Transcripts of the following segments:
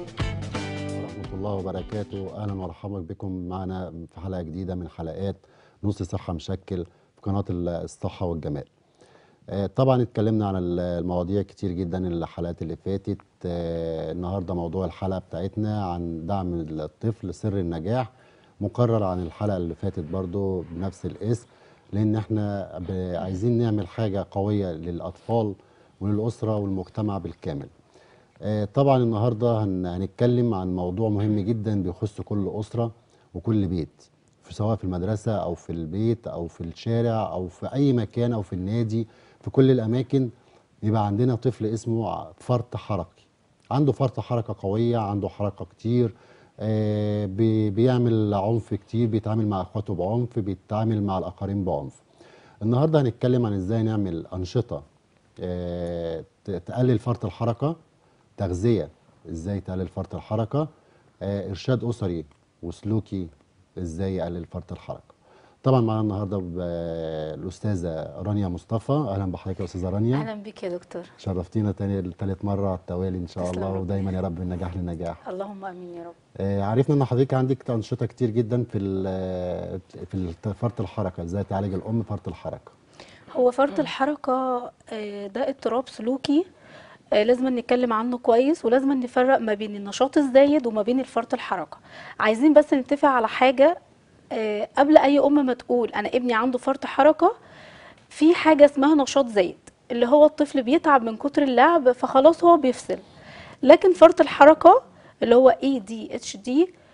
ورحمة الله وبركاته أهلا ومرحبا بكم معنا في حلقة جديدة من حلقات نص صحة مشكل في قناة الصحة والجمال آه، طبعا اتكلمنا عن المواضيع كتير جدا الحلقات اللي فاتت آه، النهاردة موضوع الحلقة بتاعتنا عن دعم الطفل سر النجاح مقرر عن الحلقة اللي فاتت برضو بنفس الاسم لأن احنا ب- عايزين نعمل حاجة قوية للأطفال وللأسرة والمجتمع بالكامل آه، طبعا النهارده هن- هنتكلم عن موضوع مهم جدا بيخص كل اسره وكل بيت في سواء في المدرسه او في البيت او في الشارع او في اي مكان او في النادي في كل الاماكن يبقى عندنا طفل اسمه ع- فرط حركي عنده فرط حركه قويه عنده حركه كتير آه، بي- بيعمل عنف كتير بيتعامل مع اخواته بعنف بيتعامل مع الاخرين بعنف النهارده هنتكلم عن ازاي نعمل انشطه آه، ت- تقلل فرط الحركه تغذيه ازاي تقلل فرط الحركه آه، ارشاد اسري وسلوكي ازاي يقلل فرط الحركه طبعا معانا النهارده ب- الاستاذه رانيا مصطفى اهلا بحضرتك يا استاذه رانيا اهلا بك يا دكتور شرفتينا تاني ثالث مره على التوالي ان شاء تسلم الله ربنا. ودايما يا رب من نجاح لنجاح اللهم امين يا رب آه، عرفنا ان حضرتك عندك انشطه كتير جدا في ال- في ال- فرط الحركه ازاي تعالج الام فرط الحركه هو فرط الحركه آه، ده اضطراب سلوكي آه، لازم نتكلم عنه كويس ولازم نفرق ما بين النشاط الزايد وما بين الفرط الحركه عايزين بس نتفق على حاجه آه، قبل اي ام ما تقول انا ابني عنده فرط حركه في حاجه اسمها نشاط زايد اللي هو الطفل بيتعب من كتر اللعب فخلاص هو بيفصل لكن فرط الحركه اللي هو ADHD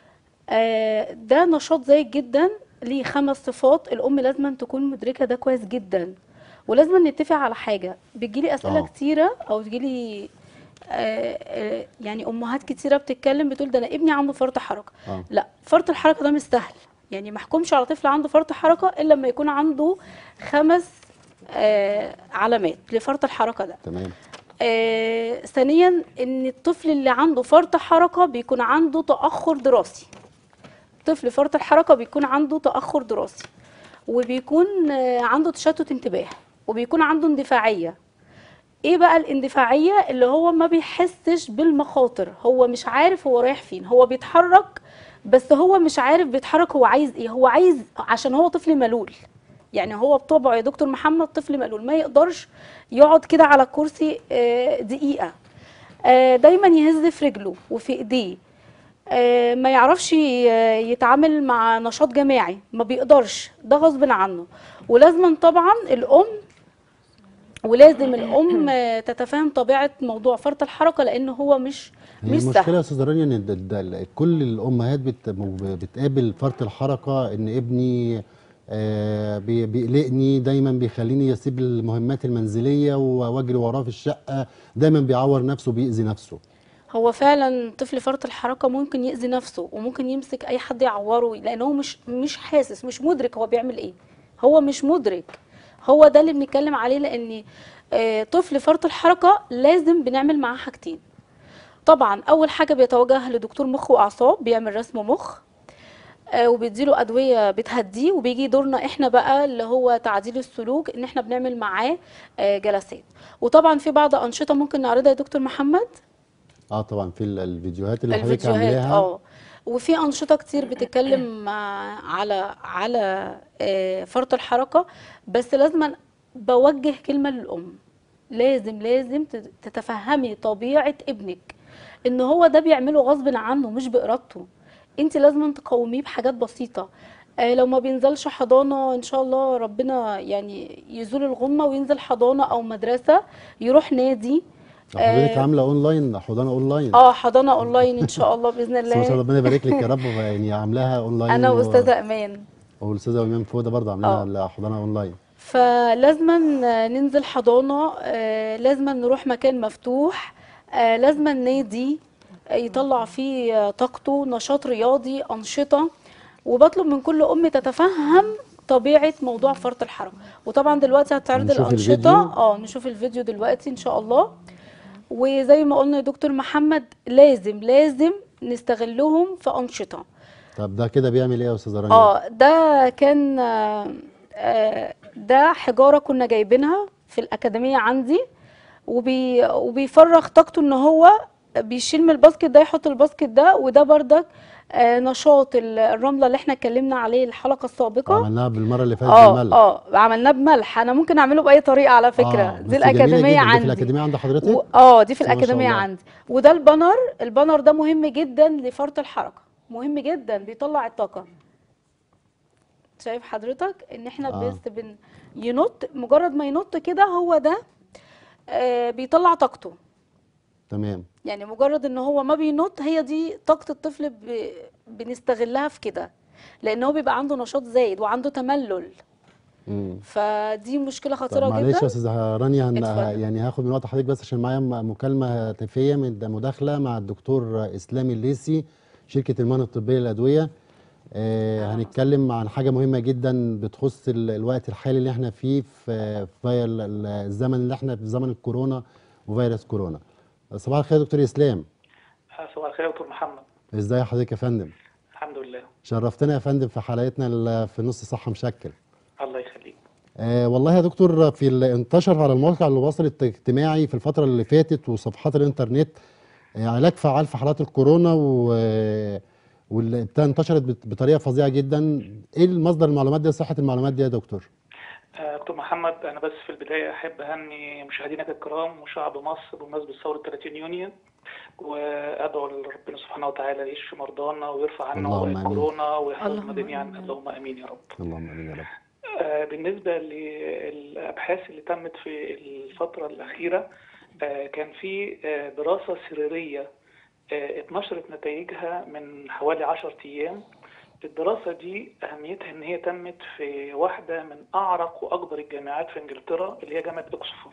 آه، ده نشاط زايد جدا ليه خمس صفات الام لازم تكون مدركه ده كويس جدا ولازم نتفق على حاجه بتجيلي اسئله آه. كتيره او تجيلي آه، آه، يعني امهات كتيره بتتكلم بتقول ده انا ابني عنده فرط حركه اه لا فرط الحركه ده مش سهل يعني ما احكمش على طفل عنده فرط حركه الا لما يكون عنده خمس آه، علامات لفرط الحركه ده تمام آه، ثانيا ان الطفل اللي عنده فرط حركه بيكون عنده تاخر دراسي طفل فرط الحركه بيكون عنده تاخر دراسي وبيكون آه، عنده تشتت انتباه وبيكون عنده اندفاعيه ايه بقى الاندفاعيه اللي هو ما بيحسش بالمخاطر هو مش عارف هو رايح فين هو بيتحرك بس هو مش عارف بيتحرك هو عايز ايه هو عايز عشان هو طفل ملول يعني هو بطبعه يا دكتور محمد طفل مقلول ما يقدرش يقعد كده على الكرسي آه، دقيقة آه، دايما يهز في رجله وفي ايديه آه، ما يعرفش ي- يتعامل مع نشاط جماعي ما بيقدرش ده غصب عنه ولازم طبعا الام ولازم الام آه، تتفهم طبيعه موضوع فرط الحركه لان هو مش هي مش المشكله سهل يا استاذه رانيا ان ده- ده- كل الامهات بت بتقابل فرط الحركه ان ابني آه، بي- بيقلقني دايما بيخليني يسيب المهمات المنزليه واجري وراه في الشقه دايما بيعور نفسه بيأذي نفسه هو فعلا طفل فرط الحركه ممكن يأذي نفسه وممكن يمسك اي حد يعوره لان هو مش مش حاسس مش مدرك هو بيعمل ايه هو مش مدرك هو ده اللي بنتكلم عليه لان آه، طفل فرط الحركه لازم بنعمل معاه حاجتين طبعا اول حاجه بيتوجه لدكتور مخ واعصاب بيعمل رسم مخ آه، وبيديله ادويه بتهديه وبيجي دورنا احنا بقى اللي هو تعديل السلوك ان احنا بنعمل معاه آه، جلسات وطبعا في بعض انشطه ممكن نعرضها يا دكتور محمد اه طبعا في ال- الفيديوهات اللي حضرتك الفيديوهات عاملاها اه وفي انشطه كتير بتتكلم آه، على على آه، فرط الحركه بس لازم بوجه كلمه للام لازم لازم تت- تتفهمي طبيعه ابنك ان هو ده بيعمله غصب عنه مش بارادته انت لازم تقوميه بحاجات بسيطه آه، لو ما بينزلش حضانه ان شاء الله ربنا يعني يزول الغمه وينزل حضانه او مدرسه يروح نادي حضرتك آه، عامله اونلاين حضانه اونلاين اه حضانه اونلاين ان شاء الله باذن بس ما شاء الله الله ربنا يبارك لك يا رب يعني عاملاها اونلاين انا و- واستاذه امان والاستاذه ايمان فوده برضه عاملينها الحضانه اونلاين فلازما ننزل حضانه آه، لازما نروح مكان مفتوح آه، لازما نادي يطلع فيه آه، طاقته نشاط رياضي انشطه وبطلب من كل ام تتفهم طبيعه موضوع فرط الحركه وطبعا دلوقتي هتعرض نشوف الانشطه الفيديو؟ اه نشوف الفيديو دلوقتي ان شاء الله وزي ما قلنا يا دكتور محمد لازم لازم نستغلهم في انشطه طب ده كده بيعمل ايه يا استاذه رانيا اه ده كان آه، آه، ده حجارة كنا جايبينها في الأكاديمية عندي وبي وبيفرغ طاقته ان هو بيشيل من الباسكت ده يحط الباسكت ده وده بردك آه، نشاط ال- الرمله اللي احنا اتكلمنا عليه الحلقه السابقه عملناها بالمره اللي فاتت اه بالملح اه عملناه بملح انا ممكن اعمله باي طريقه على فكره آه، دي بس جميلة الاكاديميه جدا. دي في عندي الاكاديميه عند حضرتك و... اه دي في ما شاء الاكاديميه الله. عندي وده البانر البانر ده مهم جدا لفرط الحركه مهم جدا بيطلع الطاقه شايف حضرتك ان احنا آه. بس بن ينط مجرد ما ينط كده هو ده آه بيطلع طاقته تمام يعني مجرد ان هو ما بينط هي دي طاقة الطفل ب... بنستغلها في كده لان هو بيبقى عنده نشاط زايد وعنده تملل مم. فدي مشكلة طب خطيرة معلش يا جدا استاذه رانيا هن... اتفضل. يعني هاخد من وقت حضرتك بس عشان معايا م- مكالمه هاتفيه من ده مداخله مع الدكتور اسلامي الليسي شركه المهن الطبيه للادويه آه هنتكلم عن حاجه مهمه جدا بتخص ال... الوقت الحالي اللي احنا فيه في في ال- ال- الزمن اللي احنا في زمن الكورونا وفيروس كورونا صباح الخير يا دكتور اسلام صباح الخير يا دكتور محمد ازاي حضرتك يا فندم الحمد لله شرفتنا يا فندم في حلقتنا ال- في نص صحه مشكل الله يخليك آه والله يا دكتور في ال- انتشر على المواقع التواصل الاجتماعي في الفترة اللي فاتت وصفحات الانترنت آه علاج فعال في حالات الكورونا و واللي بتا- انتشرت بت- بطريقة فظيعة جدا ايه المصدر المعلومات دي صحة المعلومات دي يا دكتور آه، دكتور محمد انا بس في البدايه احب اهني مشاهدينك الكرام وشعب مصر بمناسبه ثوره 30 يونيو وادعو لربنا سبحانه وتعالى يشفي مرضانا ويرفع عنا اللهم وباء آمين. الكورونا ويحفظنا اللهم جميعا آمين. اللهم امين يا رب اللهم امين يا رب آه، بالنسبة للأبحاث اللي تمت في الفترة الأخيرة آه، كان في آه، دراسة سريرية آه، اتنشرت نتائجها من حوالي عشر أيام الدراسة دي أهميتها إن هي تمت في واحدة من أعرق وأكبر الجامعات في إنجلترا اللي هي جامعة أكسفورد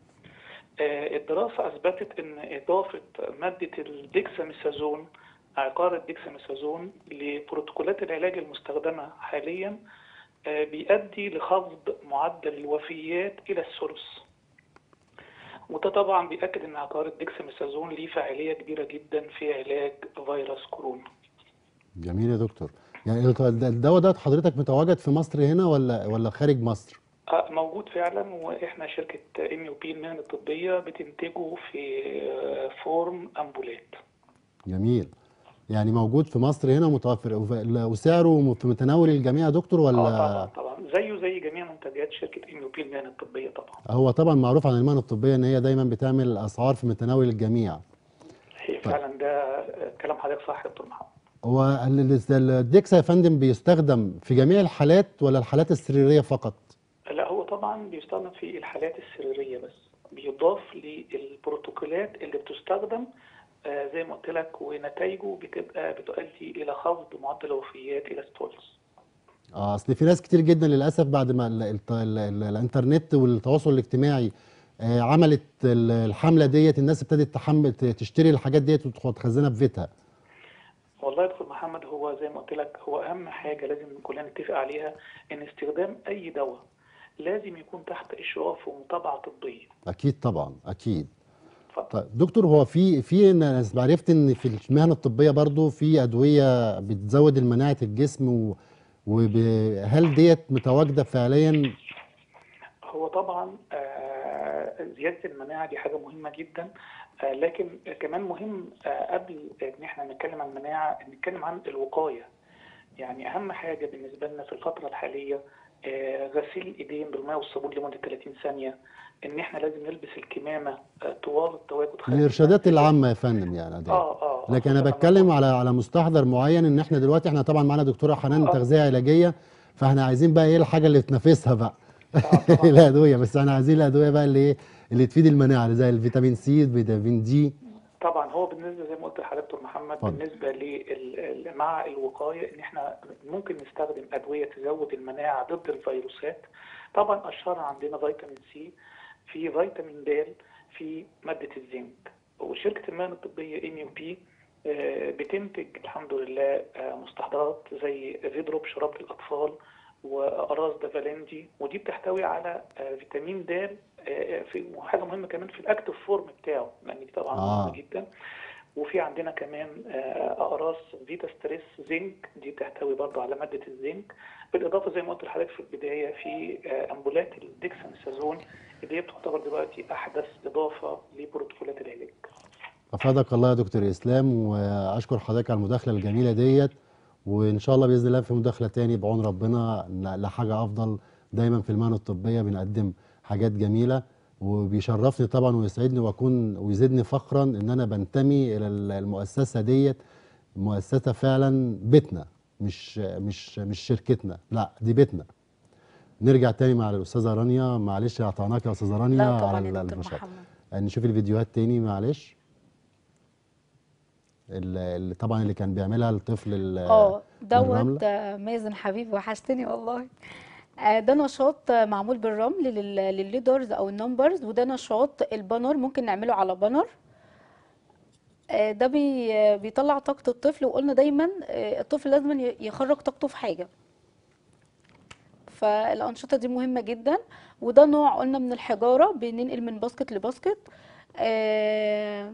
آه، الدراسة أثبتت إن إضافة مادة الديكساميثازون عقار الديكساميثازون لبروتوكولات العلاج المستخدمة حاليا آه، بيؤدي لخفض معدل الوفيات إلى الثلث وده طبعا بيأكد إن عقار الديكساميثازون ليه فاعلية كبيرة جدا في علاج فيروس كورونا جميل يا دكتور يعني الت- الدواء ده حضرتك متواجد في مصر هنا ولا ولا خارج مصر آه، موجود فعلا واحنا شركة ام يو بي المهن الطبية بتنتجه في آه، فورم امبولات جميل يعني موجود في مصر هنا متوفر وف- وسعره في متناول الجميع يا دكتور اه ولا طبعا طبعا زيه زي جميع منتجات شركة ام يو بي المهن الطبية طبعا هو طبعا معروف عن المهن الطبية ان هي دايما بتعمل اسعار في متناول الجميع هي فعلا ده آه، كلام حضرتك صح يا دكتور محمد هو ال- ال- الديكسا يا فندم بيستخدم في جميع الحالات ولا الحالات السريرية فقط؟ لا هو طبعا بيستخدم في الحالات السريرية بس بيضاف للبروتوكولات اللي بتستخدم آه، زي ما قلت لك ونتائجه بتبقى بتؤدي إلى خفض معدل الوفيات إلى الثلث اه اصل في ناس كتير جدا للاسف بعد ما ال ال ال ال الانترنت والتواصل الاجتماعي آه عملت ال- الحملة ديت الناس ابتدت تحمل ت- تشتري الحاجات ديت وتخ- وتخزنها في بيتها والله يا دكتور محمد هو زي ما قلت لك هو أهم حاجة لازم كلنا نتفق عليها إن استخدام أي دواء لازم يكون تحت إشراف ومتابعة طبية اكيد طبعا اكيد اتفضل طيب دكتور هو في في انا عرفت ان في المهن الطبيه برضو في ادويه بتزود مناعه الجسم و وهل ديت متواجده فعليا هو طبعا آه، زيادة المناعة دي حاجة مهمة جدا آه، لكن كمان مهم آه، قبل ان احنا نتكلم عن المناعة نتكلم عن الوقاية يعني اهم حاجة بالنسبة لنا في الفترة الحالية آه، غسيل الايدين بالماء والصابون لمدة 30 ثانية ان احنا لازم نلبس الكمامة آه، طوال التواجد خارج الارشادات المنزل. العامه يا فندم يعني دي. اه اه لكن انا خصوصاً بتكلم على على مستحضر معين ان احنا دلوقتي احنا طبعا معانا دكتوره حنان آه. تغذيه علاجيه فاحنا عايزين بقى ايه الحاجه اللي تنافسها بقى آه، طبعاً. الادويه بس احنا عايزين الادويه بقى اللي ايه اللي تفيد المناعه زي الفيتامين سي فيتامين دي طبعا هو بالنسبه زي ما قلت لحضرتك دكتور محمد اتفضل. بالنسبه لل- ال- مع الوقايه ان احنا ممكن نستخدم ادويه تزود المناعه ضد الفيروسات طبعا اشهرها عندنا فيتامين سي في فيتامين د في ماده الزنك وشركه المهن الطبيه ام يو بي بتنتج الحمد لله آه، مستحضرات زي فيدروب شراب للاطفال واقراص دافالندي ودي بتحتوي على آه، فيتامين د آه، في وحاجه مهمه كمان في الاكتف فورم بتاعه لان دي طبعا آه. مهمه جدا وفي عندنا كمان آه، اقراص فيتا ستريس زنك دي تحتوي برضه على ماده الزنك بالاضافه زي ما قلت لحضرتك في البدايه في آه، امبولات الديكساميثازون اللي هي بتعتبر دلوقتي احدث اضافه لبروتوكولات العلاج افادك الله يا دكتور اسلام واشكر حضرتك على المداخله الجميله ديت وان شاء الله باذن الله في مداخله تاني بعون ربنا ن- لحاجه افضل دايما في المهنه الطبيه بنقدم حاجات جميله وبيشرفني طبعا ويسعدني واكون ويزيدني فخرا ان انا بنتمي الى ال- المؤسسه ديت مؤسسه فعلا بيتنا مش مش مش شركتنا لا دي بيتنا نرجع تاني مع الاستاذه رانيا معلش قطعناك يا استاذه رانيا لا طبعا على يا دكتور المشاكل محمد نشوف الفيديوهات تاني معلش ال- اللي طبعا اللي كان بيعملها الطفل ال- اه الرملة. دوت آه، مازن حبيبي وحشتني والله آه، ده نشاط آه، معمول بالرمل لل- للليدرز او النمبرز وده نشاط البانر ممكن نعمله على بانر آه، ده بي آه، بيطلع طاقة الطفل وقلنا دايما آه، الطفل لازم ي- يخرج طاقته في حاجة فالأنشطة دي مهمة جدا وده نوع قلنا من الحجارة بننقل من باسكت لباسكت آه،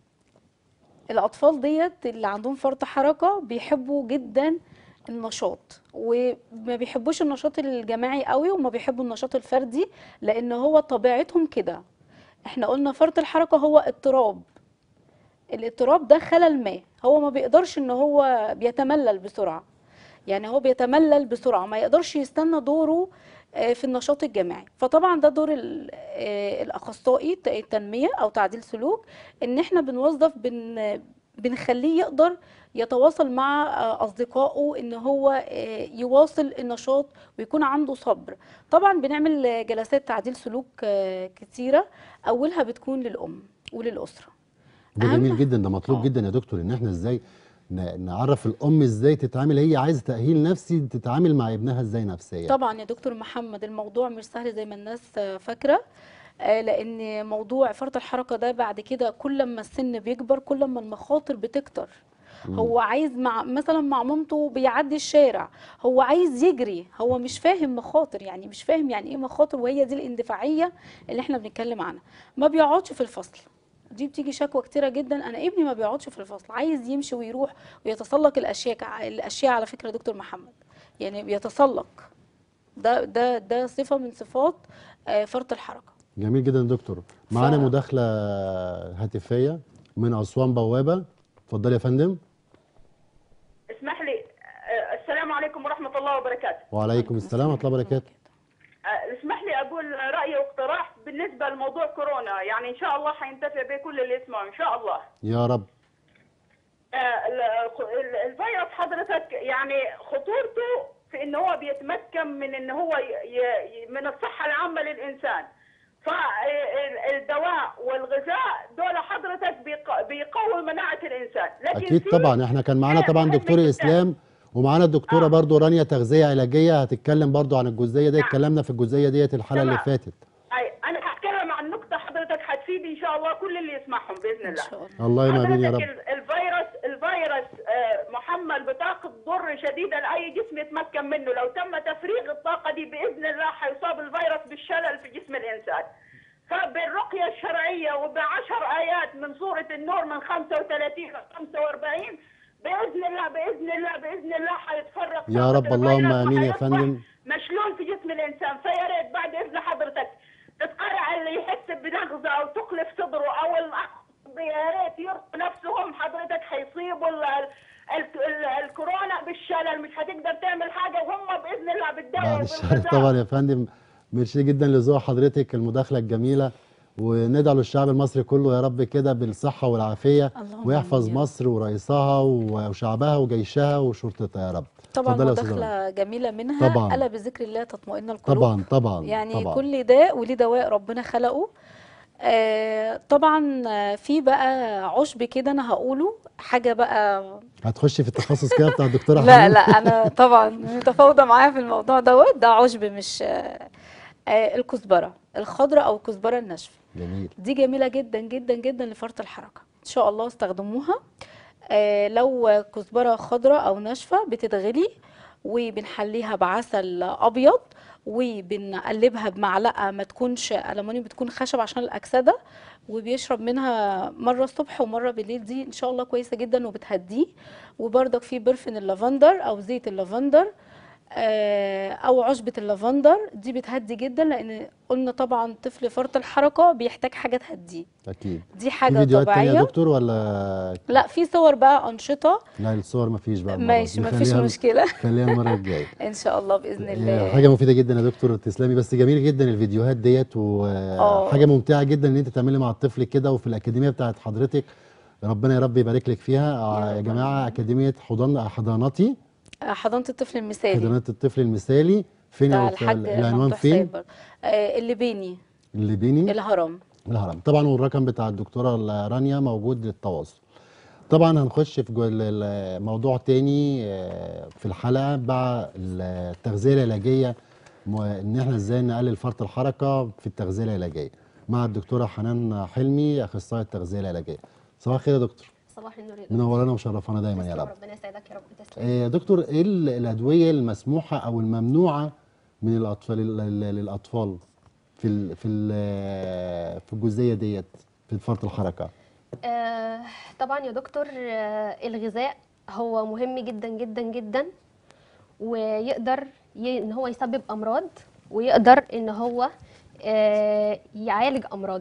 الأطفال ديت اللي عندهم فرط حركة بيحبوا جدا النشاط وما بيحبوش النشاط الجماعي قوي وما بيحبوا النشاط الفردي لأن هو طبيعتهم كده احنا قلنا فرط الحركة هو اضطراب الاضطراب ده خلل ما هو ما بيقدرش ان هو بيتملل بسرعة يعني هو بيتملل بسرعة ما يقدرش يستنى دوره آه، في النشاط الجماعي فطبعا ده دور ال- آه، الأخصائي الت- التنمية أو تعديل سلوك إن إحنا بنوظف بن بنخليه يقدر يتواصل مع آه، أصدقائه إن هو آه، يواصل النشاط ويكون عنده صبر طبعا بنعمل آه، جلسات تعديل سلوك آه، كتيرة أولها بتكون للأم وللأسرة ده أهم جميل جدا ده مطلوب آه. جدا يا دكتور ان احنا ازاي ن- نعرف الام ازاي تتعامل هي عايزه تاهيل نفسي تتعامل مع ابنها ازاي نفسيا طبعا يا دكتور محمد الموضوع مش سهل زي ما الناس آه، فاكره آه، لان موضوع فرط الحركه ده بعد كده كل ما السن بيكبر كل ما المخاطر بتكتر هو عايز مع مثلا مع مامته بيعدي الشارع هو عايز يجري هو مش فاهم مخاطر يعني مش فاهم يعني ايه مخاطر وهي دي الاندفاعيه اللي احنا بنتكلم عنها ما بيقعدش في الفصل دي بتيجي شكوى كتيره جدا انا ابني ما بيقعدش في الفصل عايز يمشي ويروح ويتسلق الاشياء الاشياء على فكره يا دكتور محمد يعني بيتسلق ده ده ده صفه من صفات آه، فرط الحركه جميل جدا يا دكتور معانا ف- مداخله هاتفيه من اسوان بوابه اتفضلي يا فندم اسمح لي آه، السلام عليكم ورحمة الله وبركاته وعليكم السلام ورحمه الله وبركاته آه، اسمح لي أقول رأيي واقتراح بالنسبة لموضوع كورونا يعني إن شاء الله حينتفع به كل اللي يسمعوا إن شاء الله يا رب آه، ال- ال- الفيروس حضرتك يعني خطورته في إن هو بيتمكن من إن هو ي- ي- من الصحة العامة للإنسان فالدواء والغذاء دول حضرتك بيق- بيقوي مناعة الإنسان لكن اكيد في طبعا احنا كان معانا حاجة طبعا مهمة دكتور جداً. اسلام ومعانا الدكتوره آه. برضو رانيا تغذيه علاجيه هتتكلم برضو عن الجزئيه دي نعم. اتكلمنا في الجزئيه ديت الحلقه اللي تمام. فاتت أي أنا هتكلم عن نقطة حضرتك هتفيد إن شاء الله كل اللي يسمعهم بإذن ان الله شاء الله الله امين يا حضرتك رب ال- الفيروس الفيروس آه، محمل بطاقة ضر شديدة لأي جسم يتمكن منه لو تم تفريغ الطاقة دي بإذن الله حيصاب الفيروس بالشلل في جسم الإنسان فبالرقية الشرعية وبعشر آيات من سورة النور من 35 ل 45 بإذن الله بإذن الله بإذن الله حيتفرق يا طاقة رب اللهم الفيروس آمين يا وحيصبح فندم. مشلول في جسم الإنسان فيا ريت بعد إذن حضرتك تتقرع اللي يحس بنغزة أو تقلف صدره أو الأخ يا ريت يرقوا نفسهم حضرتك حيصيبوا ال- ال- ال- الكورونا بالشلل مش هتقدر تعمل حاجة وهم بإذن الله بالدواء بعد الشر وبالغذاء. طبعا يا فندم ميرسي جدا لذوق حضرتك المداخله الجميله وندعو للشعب المصري كله يا رب كده بالصحه والعافيه اللهم ويحفظ آمين يا رب. مصر ورئيسها وشعبها وجيشها وشرطتها يا رب طبعا اتفضلي يا أستاذة مداخله جميله منها طبعاً. الا بذكر الله تطمئن القلوب طبعا طبعا يعني طبعا كل داء وليه دواء ربنا خلقه آه طبعا آه، في بقى عشب كده انا هقوله حاجه بقى هتخشي في التخصص كده بتاع الدكتوره لا حنان؟ لا انا طبعا متفاوضه معايا في الموضوع دوت ده عشب مش آه آه الكزبره الخضراء او الكزبره الناشفه جميل دي جميله جدا جدا جدا لفرط الحركه ان شاء الله استخدموها آه لو كزبره خضراء او ناشفه بتتغلي وبنحليها بعسل ابيض وبنقلبها بمعلقه ما تكونش المونيوم بتكون خشب عشان الاكسده وبيشرب منها مره الصبح ومره بالليل دي ان شاء الله كويسه جدا وبتهديه وبرضك في برفن اللافندر او زيت اللافندر آه، او عشبة اللافندر دي بتهدي جدا لان قلنا طبعا طفل فرط الحركة بيحتاج حاجة تهديه اكيد دي في حاجة فيديوهات تانية يا طبيعية دكتور ولا لا في صور بقى أنشطة لا الصور ما فيش بقى المرة ماشي دي. مفيش خليها- مشكلة خليها المره الجايه ان شاء الله بإذن هي الله حاجه مفيده جدا يا دكتور تسلمي بس جميل جدا الفيديوهات ديت آه. وحاجه ممتعه جدا ان انت تعملي مع الطفل كده وفي الاكاديميه بتاعت حضرتك ربنا يا رب يبارك لك فيها آه، يا رب جماعه اكاديميه حضان حضانتي آه، حضانة الطفل المثالي حضانات الطفل المثالي فين بتاع يا الحاج دكتور؟ العنوان ممدوح فين سايبر آه، اللي بيني اللي بيني الهرم الهرم طبعا والرقم بتاع الدكتوره رانيا موجود للتواصل طبعا هنخش في جو- ال- ال- موضوع تاني آه، في الحلقه مع التغذيه العلاجيه م- ان احنا ازاي نقلل فرط الحركه في التغذيه العلاجيه مع الدكتوره حنان حلمي اخصائيه التغذيه العلاجيه صباح الخير يا دكتور صباح النور يا منورانا ومشرفانا دايما يا تسلم، رب ربنا يسعدك يا رب تسلم آه، يا دكتور ايه ال- الادويه المسموحه او الممنوعه من الاطفال لل- للاطفال في ال في ال في الجزئيه ديت في فرط الحركه آه طبعا يا دكتور آه الغذاء هو مهم جدا جدا جدا ويقدر ي... ان هو يسبب امراض ويقدر ان هو آه يعالج امراض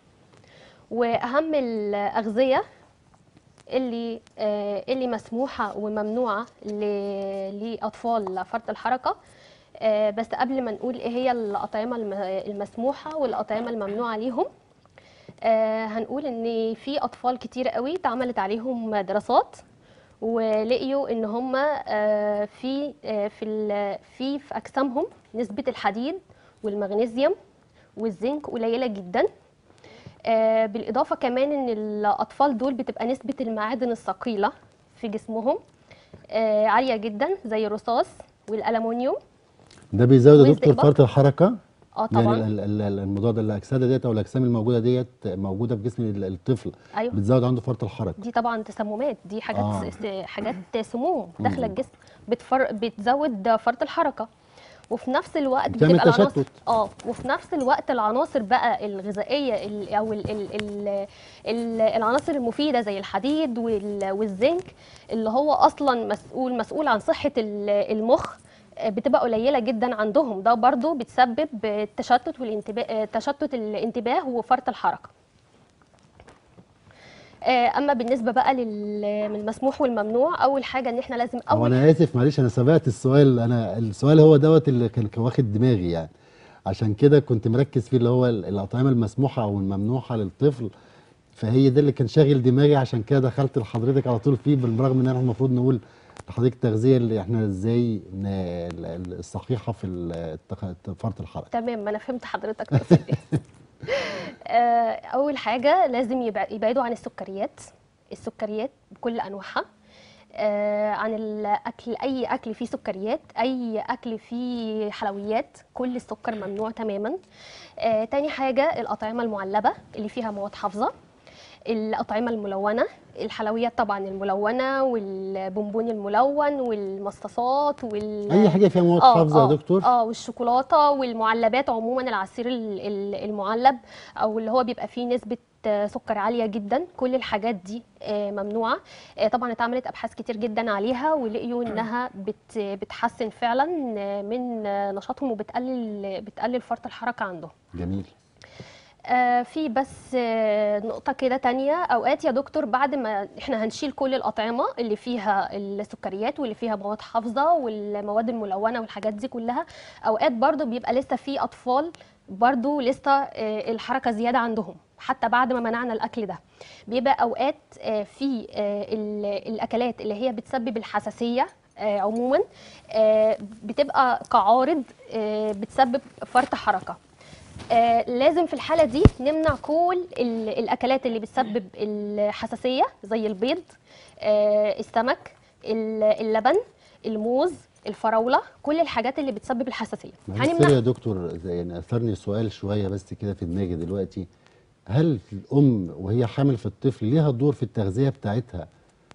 واهم الاغذيه اللي آه اللي مسموحه وممنوعه ل... لاطفال فرط الحركه آه بس قبل ما نقول ايه هي الاطعمه الم- المسموحه والاطعمه الممنوعه ليهم آه هنقول ان في اطفال كتير قوي اتعملت عليهم دراسات ولقيوا ان هم آه في آه في ال- في في اجسامهم نسبه الحديد والمغنيسيوم والزنك قليله جدا آه بالاضافه كمان ان الاطفال دول بتبقى نسبه المعادن الثقيله في جسمهم آه عاليه جدا زي الرصاص والالومنيوم ده بيزود يا دكتور والزئبق. فرط الحركه اه يعني طبعا ال- ال- ال- المضاد الاجساد ديت او الاجسام الموجوده ديت موجوده في جسم ال- الطفل ايوه بتزود عنده فرط الحركه دي طبعا تسممات دي حاجات آه. آه. س... حاجات سموم داخله مم. الجسم بتفر... بتزود فرط الحركه وفي نفس الوقت بتعمل بتبقى العناصر تشتت. اه وفي نفس الوقت العناصر بقى الغذائيه ال... او ال... ال... ال... ال... العناصر المفيده زي الحديد وال... والزنك اللي هو اصلا مسؤول مسؤول عن صحه ال- المخ آه، بتبقى قليله جدا عندهم ده برضو بتسبب التشتت والانتباه تشتت الانتباه وفرط الحركه آه، اما بالنسبه بقى لل- من المسموح والممنوع اول حاجه ان احنا لازم هو اول انا اسف معلش انا سبقت السؤال انا السؤال هو دوت اللي كان كان واخد دماغي يعني عشان كده كنت مركز فيه اللي هو ال- الاطعمه المسموحه او الممنوحه للطفل فهي ده اللي كان شاغل دماغي عشان كده دخلت لحضرتك على طول فيه بالرغم ان احنا المفروض نقول لحضرتك التغذيه اللي احنا ازاي ن- ال- ال- الصحيحه في التخ- فرط الحركه تمام ما انا فهمت حضرتك تقصد ايه آه، اول حاجه لازم يبع- يبعدوا عن السكريات السكريات بكل انواعها آه، عن الاكل اي اكل فيه سكريات اي اكل فيه حلويات كل السكر ممنوع تماما آه، تاني حاجه الاطعمه المعلبه اللي فيها مواد حافظه الأطعمة الملونة الحلويات طبعا الملونة والبونبون الملون والمصاصات وال اي حاجه فيها مواد آه، حافظه يا آه، دكتور اه والشوكولاته والمعلبات عموما العصير ال- ال- المعلب او اللي هو بيبقى فيه نسبه آه، سكر عاليه جدا كل الحاجات دي آه، ممنوعه آه، طبعا اتعملت ابحاث كتير جدا عليها ولقيوا انها بت بتحسن فعلا آه، من آه، نشاطهم وبتقلل بتقلل فرط الحركه عندهم جميل آه، في بس آه، نقطة كده تانية أوقات يا دكتور بعد ما احنا هنشيل كل الأطعمة اللي فيها السكريات واللي فيها مواد حافظة والمواد الملونة والحاجات دي كلها أوقات برضو بيبقى لسه في أطفال برضو لسه آه، الحركة زيادة عندهم حتى بعد ما منعنا الأكل ده بيبقى أوقات آه، في آه، ال- الأكلات اللي هي بتسبب الحساسية آه، عموما آه، بتبقى كعارض آه، بتسبب فرط حركة آه لازم في الحالة دي نمنع كل ال- الأكلات اللي بتسبب الحساسية زي البيض آه السمك ال- اللبن الموز الفراولة كل الحاجات اللي بتسبب الحساسية معلش سوري يا دكتور زي يعني اثرني السؤال شويه بس كده في دماغي دلوقتي هل الام وهي حامل في الطفل ليها دور في التغذيه بتاعتها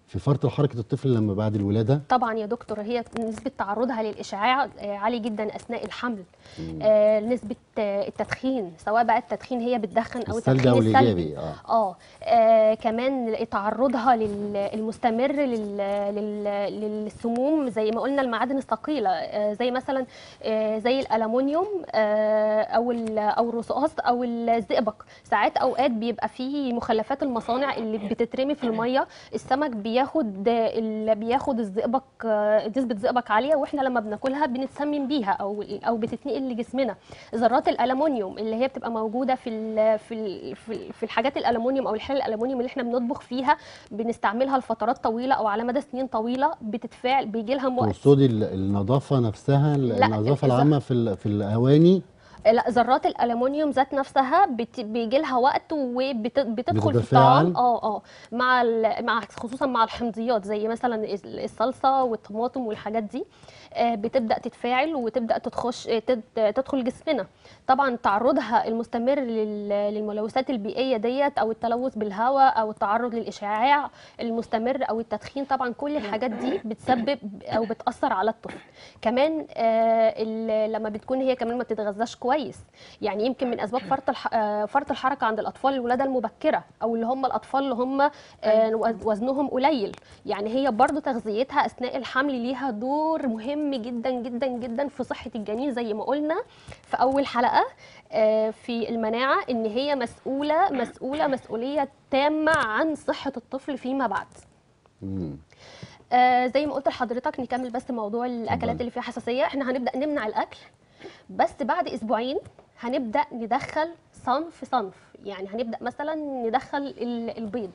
في فرط حركه الطفل لما بعد الولاده طبعا يا دكتور هي نسبة تعرضها للإشعاع آه، عالي جدا أثناء الحمل آه، نسبة آه، التدخين سواء بقى التدخين هي بتدخن أو السلبي التدخين او السلبي الايجابي اه اه آه، كمان تعرضها لل- المستمر لل- لل- للسموم زي ما قلنا المعادن الثقيله آه، زي مثلا آه، زي الالومنيوم آه، او ال- او الرصاص او الزئبق ساعات اوقات بيبقى فيه مخلفات المصانع اللي بتترمي في الميه السمك بياخد ال- بياخد الزئبق آه، نسبه زئبق عاليه واحنا لما بناكلها بنتسمم بيها او او بتتنقل لجسمنا ذرات الالومنيوم اللي هي بتبقى موجوده في ال في ال في ال- في الحاجات الالومنيوم او الحلل الالومنيوم اللي احنا بنطبخ فيها بنستعملها لفترات طويله او على مدى سنين طويله بتتفاعل بيجي لها وقت تقصدي ال- النظافه نفسها لا، النظافه الز- العامه في ال- في الاواني لا ذرات الالومنيوم ذات نفسها بت... بيجي لها وقت وبتدخل في بتتفاعل؟ الطعام اه اه مع ال... مع خصوصا مع الحمضيات زي مثلا ال- الصلصه والطماطم والحاجات دي آه، بتبدا تتفاعل وتبدا تتخش آه، تد- تدخل جسمنا طبعا تعرضها المستمر لل- للملوثات البيئيه ديت او التلوث بالهواء او التعرض للاشعاع المستمر او التدخين طبعا كل الحاجات دي بتسبب او بتاثر على الطفل كمان آه، ال- لما بتكون هي كمان ما بتتغذاش كويس يعني يمكن من اسباب فرط الح... آه، فرط الحركه عند الاطفال الولاده المبكره او اللي هم الاطفال اللي هم آه، وز- وزنهم قليل يعني هي برضو تغذيتها اثناء الحمل ليها دور مهم جدا جدا جدا في صحه الجنين زي ما قلنا في اول حلقه آه، في المناعه ان هي مسؤوله مسؤوله مسؤوليه تامه عن صحه الطفل فيما بعد مم. آه زي ما قلت لحضرتك نكمل بس موضوع الاكلات اتفضلي. اللي فيها حساسيه احنا هنبدا نمنع الاكل بس بعد اسبوعين هنبدا ندخل صنف صنف يعني هنبدا مثلا ندخل ال- البيض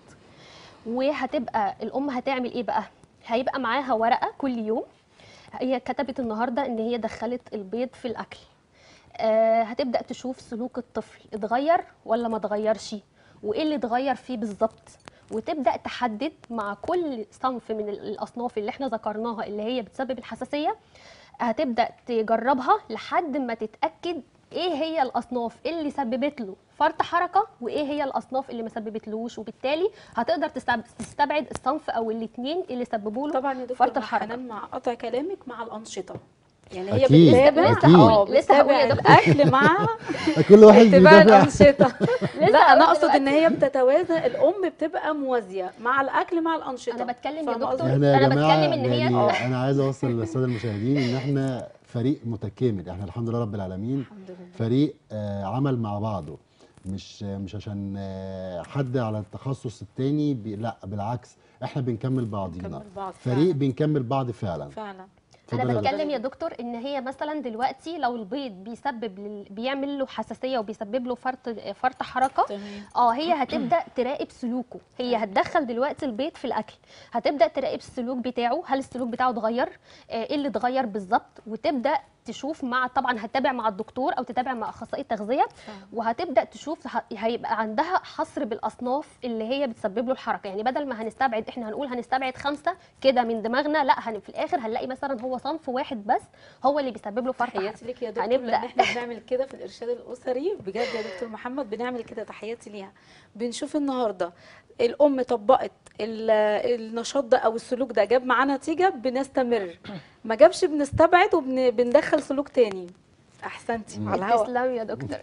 وهتبقى الام هتعمل ايه بقى هيبقى معاها ورقه كل يوم هي كتبت النهارده ان هي دخلت البيض في الاكل آه، هتبدا تشوف سلوك الطفل اتغير ولا ما اتغيرش وايه اللي اتغير فيه بالظبط وتبدا تحدد مع كل صنف من ال- الاصناف اللي احنا ذكرناها اللي هي بتسبب الحساسيه هتبدا تجربها لحد ما تتاكد ايه هي الاصناف اللي سببت له فرط حركه وايه هي الاصناف اللي ما سببتلوش وبالتالي هتقدر تستب- تستبعد الصنف او الاثنين اللي سببوا له طبعا يا دكتور فرط مع الحركه حنان مع قطع كلامك مع الانشطه يعني هي أكيد، بتتابع أكيد. اه لسه هقول يا بتتابع دكتور. الاكل مع كل واحد اتباع بيدافع الانشطه لا هقول انا اقصد ان دلوقتي. هي بتتوازن الام بتبقى موازيه مع الاكل مع الانشطه أنا بتكلم يا فاهمة دكتور. قصدي؟ احنا يا أنا جماعه بتكلم إن هي- يعني آه. انا عايز اوصل للساده المشاهدين ان احنا فريق متكامل احنا الحمد لله رب العالمين الحمد لله فريق آه، عمل مع بعضه مش مش عشان آه، حد على التخصص التاني بي لا بالعكس احنا بنكمل بعضينا بنكمل بعض فريق فعلا. بنكمل بعض فعلا فعلا اتفضلي انا يا دكتور. بتكلم يا دكتور ان هي مثلا دلوقتي لو البيض بيسبب لل... بيعمل له حساسيه وبيسبب له فرط فرط حركه تمام اه هي هتبدا تراقب سلوكه هي هتدخل دلوقتي البيض في الاكل هتبدا تراقب السلوك بتاعه هل السلوك بتاعه اتغير آه، ايه اللي اتغير بالظبط وتبدا تشوف مع طبعا هتتابع مع الدكتور او تتابع مع اخصائي التغذيه وهتبدا تشوف ه- هيبقى عندها حصر بالاصناف اللي هي بتسبب له الحركه يعني بدل ما هنستبعد احنا هنقول هنستبعد خمسه كده من دماغنا لا هن في الاخر هنلاقي مثلا هو صنف واحد بس هو اللي بيسبب له فرط حركه تحياتي ليك يا دكتور هنبدأ. لان احنا بنعمل كده في الارشاد الاسري بجد يا دكتور محمد بنعمل كده تحياتي ليها بنشوف النهارده الام طبقت ال- النشاط ده او السلوك ده جاب معاه نتيجه بنستمر ما جابش بنستبعد وبندخل سلوك تاني احسنتي على الهوا تسلم يا دكتور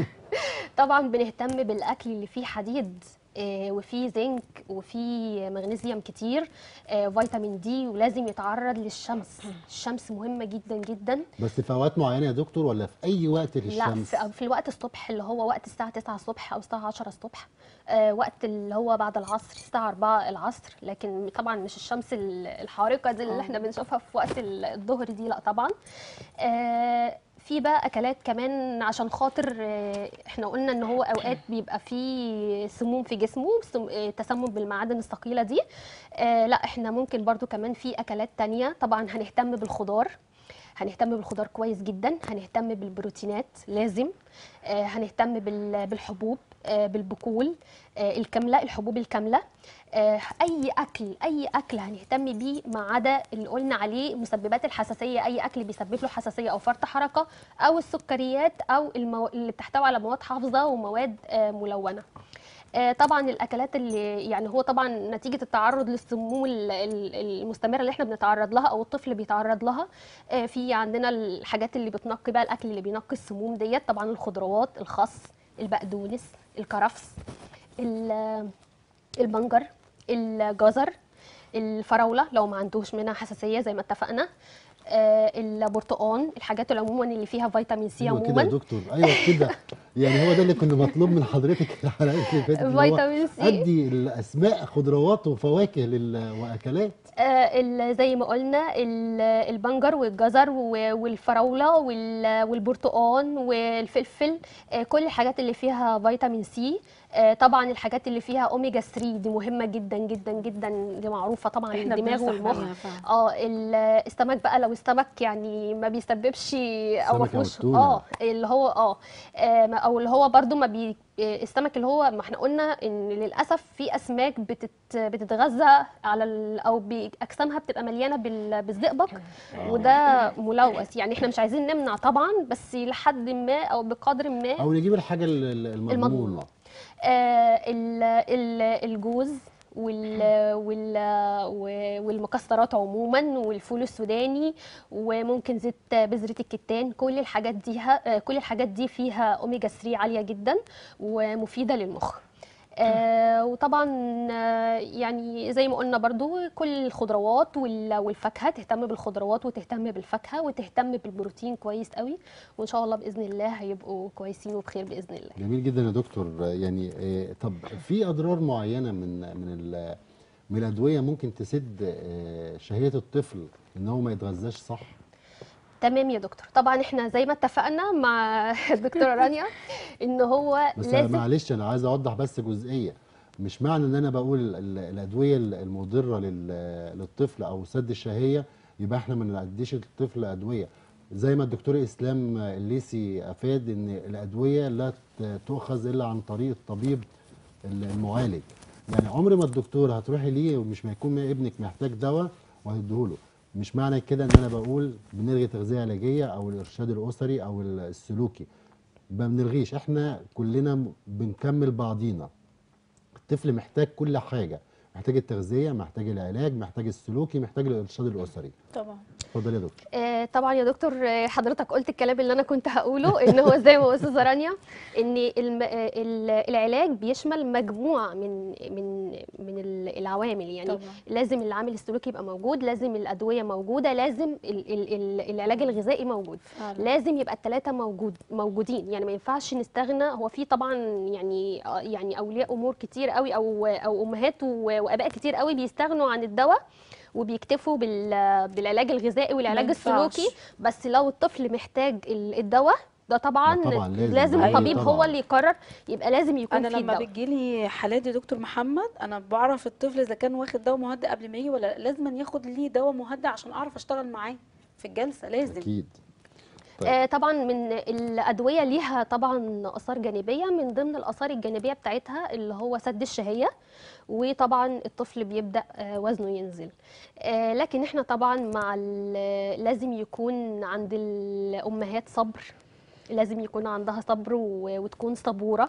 طبعا بنهتم بالاكل اللي فيه حديد آه، وفيه زنك وفيه مغنيسيوم كتير آه، فيتامين دي ولازم يتعرض للشمس الشمس مهمه جدا جدا بس في اوقات معينه يا دكتور ولا في اي وقت لا للشمس في, في الوقت الصبح اللي هو وقت الساعه 9 الصبح او الساعه 10 الصبح آه، وقت اللي هو بعد العصر الساعه 4 العصر لكن طبعا مش الشمس ال- الحارقه دي اللي احنا بنشوفها في وقت ال- الظهر دي لا طبعا آه، في بقى اكلات كمان عشان خاطر آه، احنا قلنا ان هو اوقات بيبقى فيه سموم في جسمه سم- آه، تسمم بالمعادن الثقيله دي آه، لا احنا ممكن برضو كمان في اكلات تانية طبعا هنهتم بالخضار هنهتم بالخضار كويس جدا هنهتم بالبروتينات لازم آه، هنهتم بال- بالحبوب آه، بالبقول آه، الكامله الحبوب الكامله آه، اي اكل اي اكل هنهتم بيه ما عدا اللي قلنا عليه مسببات الحساسيه اي اكل بيسبب له حساسيه او فرط حركه او السكريات او المو... اللي بتحتوي على مواد حافظه ومواد آه، ملونه آه، طبعا الاكلات اللي يعني هو طبعا نتيجه التعرض للسموم ال- ال- المستمره اللي احنا بنتعرض لها او الطفل بيتعرض لها آه، في عندنا الحاجات اللي بتنقي بقى الاكل اللي بينقي السموم ديت طبعا الخضروات الخس البقدونس الكرفس ال- البنجر الجزر الفراوله لو ما عندوش منها حساسيه زي ما اتفقنا آه، البرتقال الحاجات اللي عموما اللي فيها فيتامين سي ايوه كده يا عموما دكتور ايوه كده يعني هو ده اللي كنا مطلوب من حضرتك الحلقات اللي فاتت اللي هو فيتامين سي ادي الاسماء خضروات وفواكه لل... واكلات آه، ال- زي ما قلنا ال- البنجر والجزر و- والفراوله وال- والبرتقال والفلفل آه، كل الحاجات اللي فيها فيتامين سي آه، طبعا الحاجات اللي فيها اوميجا 3 دي مهمه جدا جدا جدا دي معروفه طبعا احنا للدماغ بننصح والمخ بيها فعلا. اه ال- السمك بقى لو السمك يعني ما بيسببش او ما السمك أو فيهوش التونة. اه اللي هو اه آه، ما- او اللي هو برضو ما بي آه، السمك اللي هو ما احنا قلنا ان للاسف في اسماك بتت بتتغذى على ال او بي- اجسامها بتبقى مليانه بال- بالزئبق وده ملوث يعني احنا مش عايزين نمنع طبعا بس لحد ما او بقدر ما او نجيب الحاجه ال- ال- المضمونه المضمونة. آه، ال- ال- الجوز وال وال و- والمكسرات عموما والفول السوداني وممكن زيت بذرة الكتان كل الحاجات دي ها- كل الحاجات دي فيها اوميجا 3 عالية جدا ومفيدة للمخ آه وطبعا آه يعني زي ما قلنا برضو كل الخضروات وال- والفاكهه تهتم بالخضروات وتهتم بالفاكهه وتهتم بالبروتين كويس قوي وان شاء الله باذن الله هيبقوا كويسين وبخير باذن الله جميل جدا يا دكتور يعني آه، طب في اضرار معينه من من ال- من الادويه ممكن تسد آه، شهيه الطفل ان هو ما يتغذاش صح تمام يا دكتور طبعا احنا زي ما اتفقنا مع الدكتوره رانيا ان هو بس لازم معلش انا عايز اوضح بس جزئيه مش معنى ان انا بقول ال- ال- الادويه ال- المضره لل- للطفل او سد الشهيه يبقى احنا ما نديش الطفل ادويه زي ما الدكتور اسلام الليسي افاد ان الادويه لا ت- تؤخذ الا عن طريق الطبيب المعالج يعني عمر ما الدكتور هتروحي ليه ومش ما يكون ابنك محتاج دواء وهتديهوله مش معنى كده ان انا بقول بنلغي تغذيه علاجيه او الارشاد الاسري او السلوكي ما بنلغيش احنا كلنا م- بنكمل بعضينا الطفل محتاج كل حاجه محتاج التغذيه محتاج العلاج محتاج السلوكي محتاج الارشاد الاسري طبعا اتفضل يا دكتور آه، طبعا يا دكتور آه، حضرتك قلت الكلام اللي انا كنت هقوله ان هو زي ما استاذه رانيا ان الم- آه، ال- العلاج بيشمل مجموعه من من من ال- العوامل يعني طبعا. لازم العامل السلوكي يبقى موجود لازم الادويه موجوده لازم ال ال ال العلاج الغذائي موجود فعلا. لازم يبقى الثلاثه موجود موجودين يعني ما ينفعش نستغنى هو في طبعا يعني آه، يعني اولياء امور كتير قوي او او امهات و- واباء كتير قوي بيستغنوا عن الدواء وبيكتفوا بال- بالعلاج الغذائي والعلاج ينفعش. السلوكي بس لو الطفل محتاج ال- الدواء ده طبعا, لا طبعاً لازم. لازم أيوة الطبيب طبعاً. هو اللي يقرر يبقى لازم يكون انا في لما الدواء بتجيلي حالات يا دكتور محمد انا بعرف الطفل اذا كان واخد دواء مهدئ قبل ما يجي ولا لأ. لازم ياخد ليه دواء مهدئ عشان اعرف اشتغل معاه في الجلسه لازم اكيد طيب. آه طبعا من الادويه ليها طبعا اثار جانبيه من ضمن الاثار الجانبيه بتاعتها اللي هو سد الشهيه وطبعا الطفل بيبدا آه وزنه ينزل آه لكن احنا طبعا مع ال- لازم يكون عند الامهات صبر لازم يكون عندها صبر و- وتكون صبوره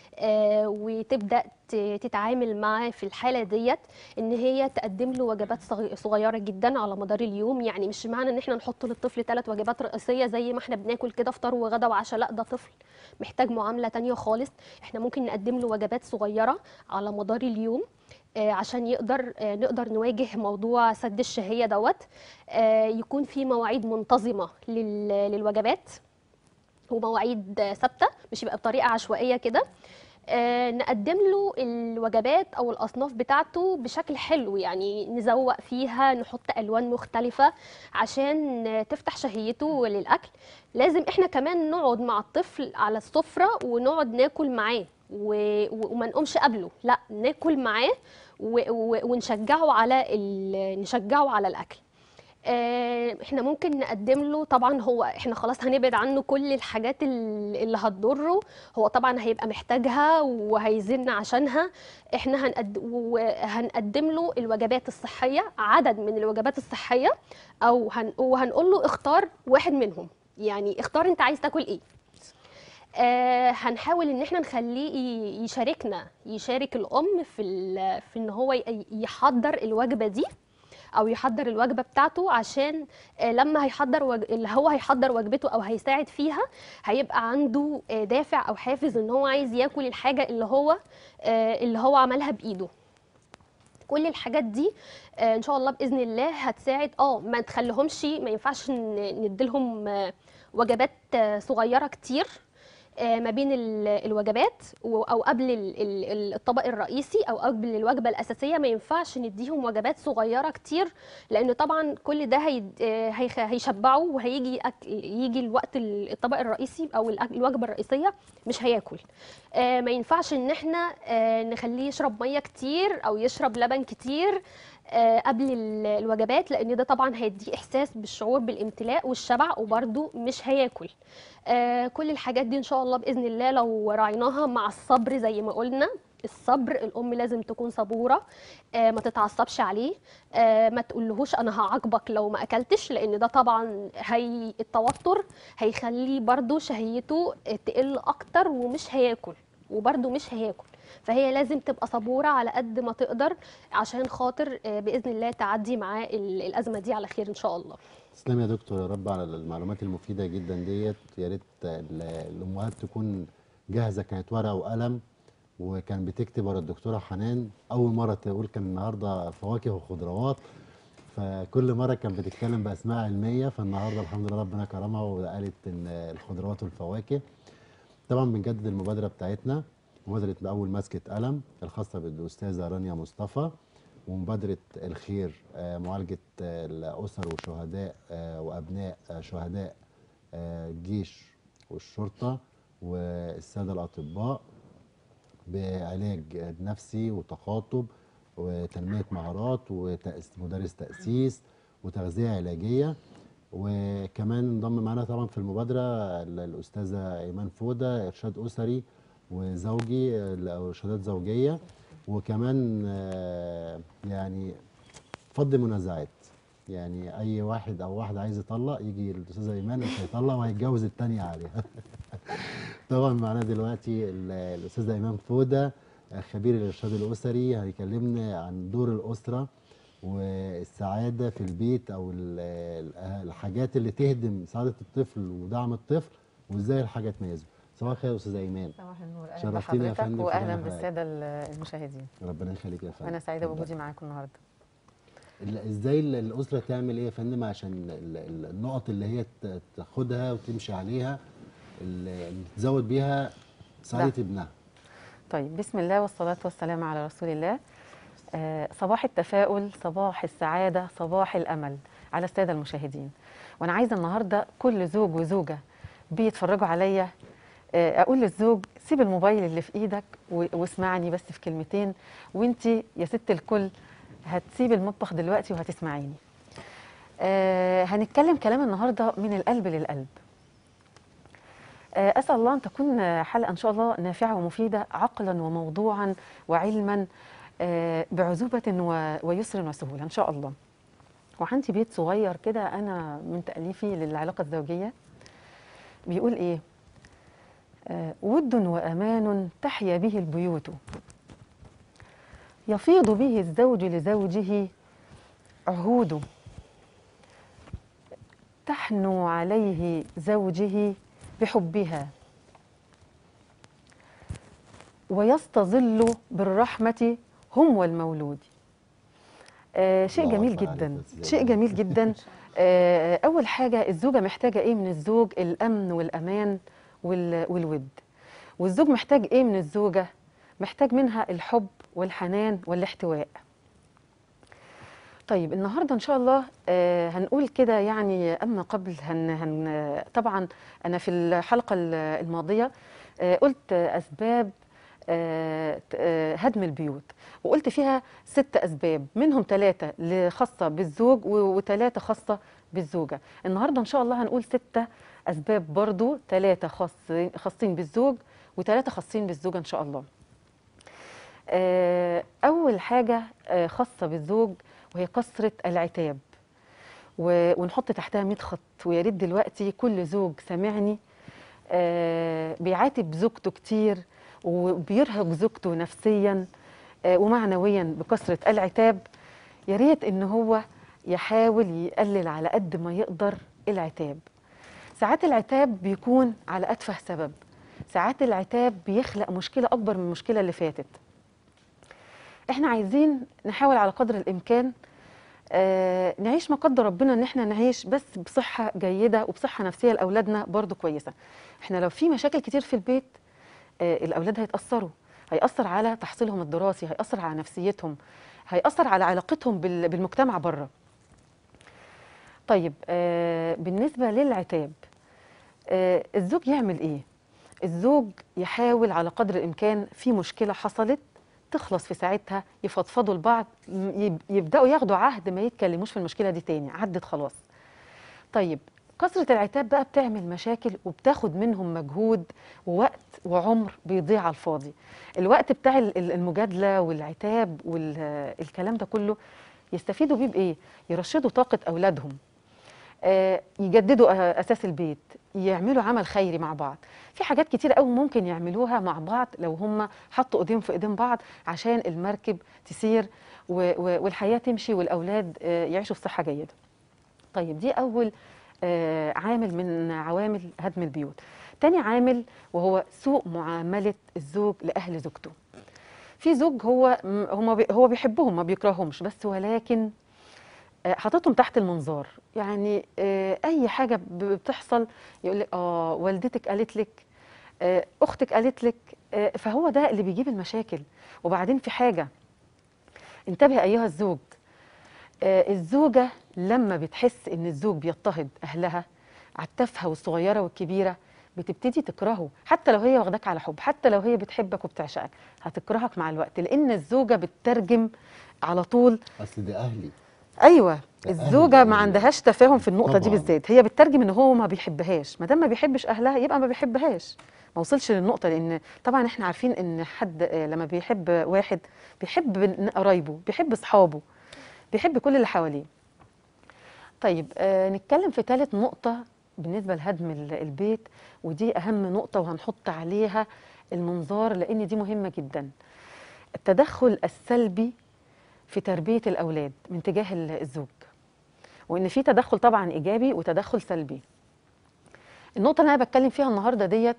آه، وتبدا ت- تتعامل معاه في الحاله ديت ان هي تقدم له وجبات صغ- صغيره جدا على مدار اليوم يعني مش معنى ان احنا نحط للطفل ثلاث وجبات رئيسيه زي ما احنا بناكل كده فطار وغدا وعشاء لا ده طفل محتاج معامله تانية خالص احنا ممكن نقدم له وجبات صغيره على مدار اليوم آه، عشان يقدر آه، نقدر نواجه موضوع سد الشهيه دوت آه، يكون في مواعيد منتظمه لل- للوجبات ومواعيد آه، ثابته مش يبقى بطريقه عشوائيه كده آه، نقدم له الوجبات او الاصناف بتاعته بشكل حلو يعني نزوق فيها نحط الوان مختلفه عشان آه، تفتح شهيته للاكل لازم احنا كمان نقعد مع الطفل على السفره ونقعد ناكل معاه و- و- وما نقومش قبله لا ناكل معاه و- و- ونشجعه على ال- نشجعه على الاكل آه، احنا ممكن نقدم له طبعا هو احنا خلاص هنبعد عنه كل الحاجات ال- اللي هتضره هو طبعا هيبقى محتاجها وهيزن عشانها احنا هنقد... وهنقدم له الوجبات الصحيه عدد من الوجبات الصحيه او هن... وهنقول له اختار واحد منهم يعني اختار انت عايز تاكل ايه آه هنحاول ان احنا نخليه ي- يشاركنا يشارك الام في ال- في ان هو ي- يحضر الوجبه دي او يحضر الوجبه بتاعته عشان آه لما هيحضر وج... اللي هو هيحضر وجبته او هيساعد فيها هيبقى عنده آه دافع او حافز ان هو عايز ياكل الحاجه اللي هو آه اللي هو عملها بايده كل الحاجات دي آه، ان شاء الله باذن الله هتساعد اه ما تخليهمش ما ينفعش ن- نديلهم آه، وجبات آه، صغيره كتير آه، ما بين ال- الوجبات و- او قبل ال- ال- ال- الطبق الرئيسي او قبل الوجبه الاساسيه ما ينفعش نديهم وجبات صغيره كتير لان طبعا كل ده هي هيخ- هيشبعوا وهيجي أك- يجي الوقت ال- الطبق الرئيسي او الأك- الوجبه الرئيسيه مش هياكل آه، ما ينفعش ان احنا آه، نخليه يشرب ميه كتير او يشرب لبن كتير آه، قبل ال- الوجبات لان ده طبعا هيديه احساس بالشعور بالامتلاء والشبع وبرده مش هياكل آه، كل الحاجات دي ان شاء الله باذن الله لو راعيناها مع الصبر زي ما قلنا الصبر الام لازم تكون صبوره آه، ما تتعصبش عليه آه، ما تقولهوش انا هعاقبك لو ما اكلتش لان ده طبعا هي التوتر هيخليه برضو شهيته تقل اكتر ومش هياكل وبرضو مش هياكل فهي لازم تبقى صبوره على قد ما تقدر عشان خاطر آه، باذن الله تعدي معاه ال- الازمه دي على خير ان شاء الله تسلم يا دكتور يا رب على المعلومات المفيدة جدا ديت يا ريت ال- الأمهات تكون جاهزة كانت ورقة وقلم وكان بتكتب ورا الدكتورة حنان أول مرة تقول كان النهاردة فواكه وخضروات فكل مرة كانت بتتكلم بأسماء علمية فالنهاردة الحمد لله ربنا كرمها وقالت إن الخضروات والفواكه طبعا بنجدد المبادرة بتاعتنا مبادرة أول مسكة قلم الخاصة بالأستاذة رانيا مصطفى ومبادرة الخير آه، معالجة آه، الأسر وشهداء آه، وأبناء آه، شهداء آه، الجيش والشرطة والسادة الأطباء بعلاج نفسي وتخاطب وتنمية مهارات ومدرس تأسيس وتغذية علاجية وكمان انضم معانا طبعا في المبادرة ال- الأستاذة إيمان فودة إرشاد أسري وزوجي ال- أو إرشادات زوجية وكمان آه، يعني فض منازعات يعني أي واحد أو واحدة عايز يطلق يجي الأستاذة إيمان مش هيطلق وهيتجوز التانية عليها طبعا معانا دلوقتي ال- الاستاذه ايمان فوده خبير الارشاد الاسري هيكلمنا عن دور الاسره والسعاده في البيت او ال- ال- الحاجات اللي تهدم سعاده الطفل ودعم الطفل وازاي الحاجه تميزه صباح الخير يا استاذه ايمان صباح النور اهلا شرفتينا يا بحضرتك فندم في واهلا جامعة بالساده ال- المشاهدين ربنا يخليك يا فندم انا سعيده اتفضل. بوجودي معاكم النهارده ال- ازاي ال- الاسره تعمل ايه يا فندم عشان ال- ال- النقط اللي هي ت- تاخدها وتمشي عليها اللي تزود بيها سعاده ابنها طيب بسم الله والصلاه والسلام على رسول الله آه صباح التفاؤل صباح السعاده صباح الامل على الساده المشاهدين وانا عايزه النهارده كل زوج وزوجه بيتفرجوا عليا آه اقول للزوج سيب الموبايل اللي في ايدك و- واسمعني بس في كلمتين وانت يا ست الكل هتسيب المطبخ دلوقتي وهتسمعيني آه هنتكلم كلام النهارده من القلب للقلب آه، أسأل الله أن تكون آه، حلقة إن شاء الله نافعة ومفيدة عقلا وموضوعا وعلما آه، بعذوبة و- ويسر وسهولة إن شاء الله وعندي بيت صغير كده أنا من تأليفي للعلاقة الزوجية بيقول إيه آه، ود وأمان تحيا به البيوت يفيض به الزوج لزوجه عهود تحنو عليه زوجه بحبها ويستظل بالرحمة هم والمولود آه شيء الله جميل أكبر عليك جدا يا أستاذة شيء إيمان. جميل جدا آه أول حاجة الزوجة محتاجة إيه من الزوج الأمن والأمان وال- والود والزوج محتاج إيه من الزوجة محتاج منها الحب والحنان والاحتواء طيب النهارده ان شاء الله آه هنقول كده يعني اما قبل هن هن طبعا انا في الحلقه ال- الماضيه آه قلت آه، اسباب آه ت- آه، هدم البيوت وقلت فيها ست اسباب منهم ثلاثه خاصه بالزوج وثلاثه خاصه بالزوجه النهارده ان شاء الله هنقول سته اسباب برضو ثلاثه خاصين خاصين بالزوج وثلاثه خاصين بالزوجه ان شاء الله آه، أول حاجة آه، خاصة بالزوج وهي كثرة العتاب و- ونحط تحتها 100 خط ويا ريت دلوقتي كل زوج سامعني آه، بيعاتب زوجته كتير وبيرهق زوجته نفسيا آه، ومعنويا بكثره العتاب يا ريت ان هو يحاول يقلل على قد ما يقدر العتاب ساعات العتاب بيكون على اتفه سبب ساعات العتاب بيخلق مشكله اكبر من المشكله اللي فاتت احنا عايزين نحاول على قدر الامكان آه نعيش ما قدر ربنا ان احنا نعيش بس بصحه جيده وبصحه نفسيه لاولادنا برضو كويسه احنا لو في مشاكل كتير في البيت آه الاولاد هيتاثروا هيأثر على تحصيلهم الدراسي هيأثر على نفسيتهم هيأثر على علاقتهم بال- بالمجتمع بره طيب آه بالنسبه للعتاب آه الزوج يعمل ايه الزوج يحاول على قدر الامكان في مشكله حصلت تخلص في ساعتها يفضفضوا لبعض م- يب- يبداوا ياخدوا عهد ما يتكلموش في المشكله دي تاني عدت خلاص طيب كثره العتاب بقى بتعمل مشاكل وبتاخد منهم مجهود ووقت وعمر بيضيع على الفاضي الوقت بتاع ال- ال- المجادله والعتاب والكلام ده كله يستفيدوا بيه بايه يرشدوا طاقه اولادهم آه، يجددوا آه، اساس البيت يعملوا عمل خيري مع بعض في حاجات كتير قوي ممكن يعملوها مع بعض لو هم حطوا ايديهم في ايدين بعض عشان المركب تسير و- و- والحياه تمشي والاولاد آه، يعيشوا في صحه جيده طيب دي اول آه، عامل من عوامل هدم البيوت تاني عامل وهو سوء معامله الزوج لاهل زوجته في زوج هو م- هما بي- هو بيحبهم ما بيكرههمش بس ولكن آه، حاططهم تحت المنظار يعني آه، اي حاجه ب- بتحصل يقول لك اه والدتك قالت لك آه، اختك قالت لك آه، فهو ده اللي بيجيب المشاكل وبعدين في حاجه انتبه ايها الزوج آه، الزوجه لما بتحس ان الزوج بيضطهد اهلها على التافهه والصغيره والكبيره بتبتدي تكرهه حتى لو هي واخداك على حب حتى لو هي بتحبك وبتعشقك هتكرهك مع الوقت لان الزوجه بتترجم على طول اصل دي اهلي ايوه ده الزوجه أهل ما ال- عندهاش تفاهم في النقطه دي طبعاً. بالذات هي بتترجم ان هو ما بيحبهاش ما دام ما بيحبش اهلها يبقى ما بيحبهاش ما وصلش للنقطه لان طبعا احنا عارفين ان حد آه، لما بيحب واحد بيحب ن- قرايبه بيحب اصحابه بيحب كل اللي حواليه طيب آه نتكلم في ثالث نقطه بالنسبه لهدم ال- البيت ودي اهم نقطه وهنحط عليها المنظار لان دي مهمه جدا التدخل السلبي في تربيه الاولاد من تجاه ال- الزوج وان في تدخل طبعا ايجابي وتدخل سلبي النقطه اللي انا بتكلم فيها النهارده ديت